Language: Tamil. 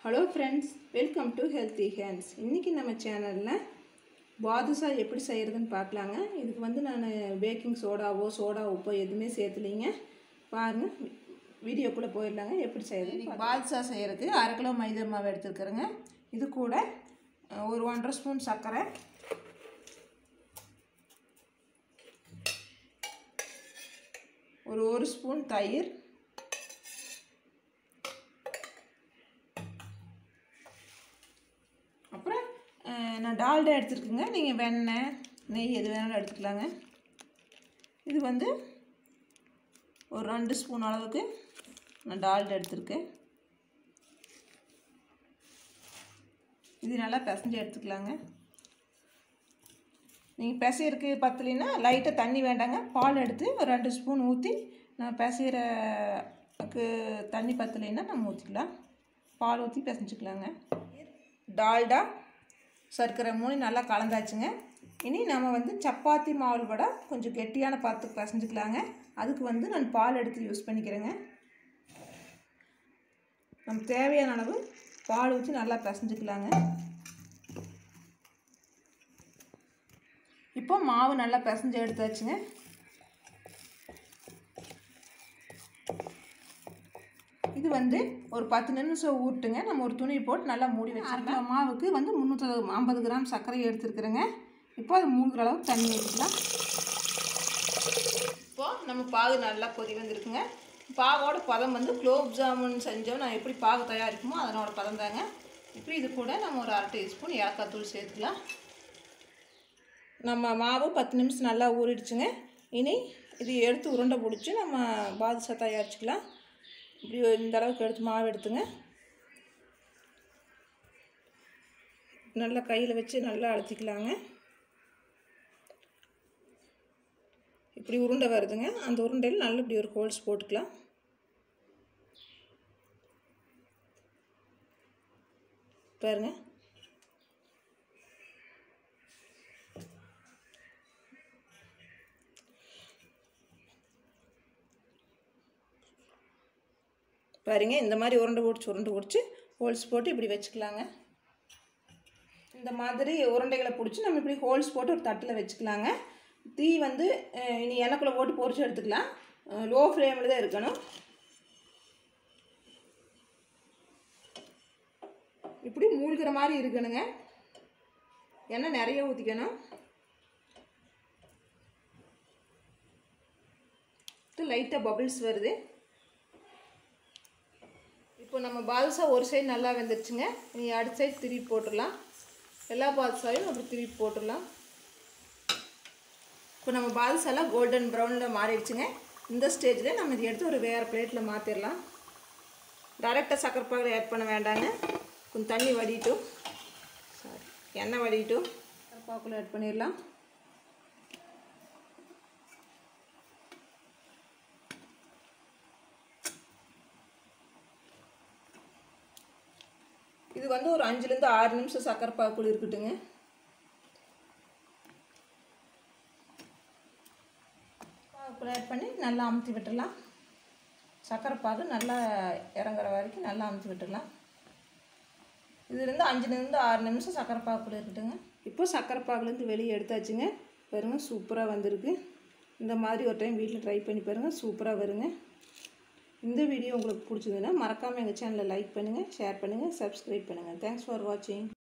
hello friends welcome to healthy hands இன்றைக்கி நம்ம சேனலில் பாதுஷா எப்படி செய்கிறதுன்னு பார்க்கலாங்க இதுக்கு வந்து நான் பேக்கிங் சோடாவோ சோடா உப்போ எதுவுமே சேர்த்துலிங்க பாருங்கள் வீடியோக்குள்ளே போயிடலாங்க எப்படி செய்யறது பாதுஷா செய்கிறதுக்கு அரை கிலோ மைதா மாவு எடுத்துருக்குறேங்க இது கூட அஹ், ஒரு ஒன்றரை ஸ்பூன் சர்க்கரை ஒரு ஒரு ஸ்பூன் தயிர் அப்புறம் அஹ், நான் டால்டா எடுத்துருக்குங்க நீங்கள் வெண்ணெய் நெய் எது வேணாலும் எடுத்துக்கலாங்க இது வந்து ஒரு ரெண்டு ஸ்பூன் அளவுக்கு நான் டால்டா எடுத்திருக்கேன் இது நல்லா பிசைஞ்சு எடுத்துக்கலாங்க நீங்கள் பிசையிறதுக்கு பத்தலைன்னா லைட்டாக தண்ணி வேண்டாங்க பால் எடுத்து ஒரு ரெண்டு ஸ்பூன் ஊற்றி நான் பிசைகிறக்கு தண்ணி பத்தலைன்னா நம்ம ஊற்றிக்கலாம் பால் ஊற்றி பிசைஞ்சுக்கலாங்க டால்டா சர்க்கரை மூணு நல்லா கலந்தாச்சுங்க இனி நம்ம வந்து சப்பாத்தி மாவு விட கொஞ்சம் கெட்டியான பார்த்து பிசைஞ்சுக்கலாங்க அதுக்கு வந்து நான் பால் எடுத்து யூஸ் பண்ணிக்கிறேங்க நம்ம தேவையான அளவு பால் ஊற்றி நல்லா பிசைஞ்சுக்கலாங்க இப்போ மாவு நல்லா பிசைஞ்சு எடுத்தாச்சுங்க இது வந்து ஒரு பத்து நிமிஷம் ஊட்டுங்க நம்ம ஒரு துணி போட்டு நல்லா மூடி வச்சுருக்கோம் மாவுக்கு வந்து முந்நூற்றி ஐம்பது கிராம் சர்க்கரை எடுத்துருக்குறேங்க இப்போ அது மூழ்கிற அளவுக்கு தண்ணி ஊற்றிக்கலாம் இப்போது நம்ம பாகு நல்லா கொதி வந்திருக்குங்க பாகோட பதம் வந்து குலோப் ஜாமுன் செஞ்சோம் நான் எப்படி பாகு தயாரிக்குமோ அதனோட பதம் தாங்க இப்போ இது கூட நம்ம ஒரு அரை டீஸ்பூன் ஏலக்காய் தூள் சேர்த்துக்கலாம் நம்ம மாவு பத்து நிமிஷம் நல்லா ஊறிடுச்சுங்க இனி இது எடுத்து உருண்டை பிடிச்சி நம்ம பாதுஷா தயாரிச்சுக்கலாம் இப்படி இந்த அளவுக்கு எடுத்து மாவு எடுத்துங்க நல்லா கையில் வச்சு நல்லா அழுத்திக்கலாங்க இப்படி உருண்டை வருதுங்க அந்த உருண்டையில் நல்லா இப்படி ஒரு ஹோல்ஸ் போட்டுக்கலாம் பாருங்க பாருங்க இந்த மாதிரி உருண்டை பிடிச்சி உருண்டை பிடிச்சி ஹோல்ஸ் போட்டு இப்படி வச்சுக்கலாங்க இந்த மாதிரி உருண்டைகளை பிடிச்சி நம்ம இப்படி ஹோல்ஸ் போட்டு ஒரு தட்டில் வச்சுக்கலாங்க தீ வந்து அஹ், இனி எண்ணெய்க்குள்ளே போட்டு பொரிச்சு எடுத்துக்கலாம் லோ ஃப்ளேமில் தான் இருக்கணும் இப்படி மூழ்கிற மாதிரி இருக்கணுங்க எண்ணெய் நிறைய ஊற்றிக்கணும் லைட்டாக பபிள்ஸ் வருது இப்போ நம்ம பாதுஷா ஒரு சைடு நல்லா வெந்துருச்சுங்க நீ அடுத்த சைடு திருப்பி போட்டுடலாம் எல்லா பாதுஷாவையும் அப்படி திருப்பி போட்டுடலாம் இப்போ நம்ம பாதுஷாலாம் கோல்டன் ப்ரௌனில் மாறிடுச்சுங்க இந்த ஸ்டேஜில் நம்ம இதை எடுத்து ஒரு வேறு பிளேட்டில் மாற்றிடலாம் டைரெக்டாக சக்கரை பாகில் ஆட் பண்ண வேண்டாங்க கொஞ்சம் தண்ணி வடிட்டும் சாரி எண்ணெய் வடிட்டும் சக்கரை பாக்குள்ள ஆட் பண்ணிடலாம் இது வந்து ஒரு அஞ்சுலேருந்து ஆறு நிமிஷம் சக்கரை பாக்குள் இருக்கட்டுங்க பாகுக்குள்ள ஆட் பண்ணி நல்லா அமுத்தி விட்டுடலாம் சக்கரை பாகு நல்லா இறங்குற வரைக்கும் நல்லா அமுத்தி விட்டுடலாம் இதுலேருந்து அஞ்சுலேருந்து ஆறு நிமிஷம் சக்கரை பாகுக்குள்ள இருக்கட்டுங்க இப்போ சக்கரை பாகுலேருந்து வெளியே எடுத்தாச்சுங்க பாருங்க சூப்பராக வந்திருக்கு இந்த மாதிரி ஒரு டைம் வீட்டில் ட்ரை பண்ணி பாருங்கள் சூப்பராக வருங்க இந்த வீடியோ உங்களுக்கு பிடிச்சதுன்னா மறக்காமல் எங்கள் சேனலை லைக் பண்ணுங்கள் ஷேர் பண்ணுங்கள் சப்ஸ்கிரைப் பண்ணுங்கள் தேங்க்ஸ் ஃபார் வாட்சிங்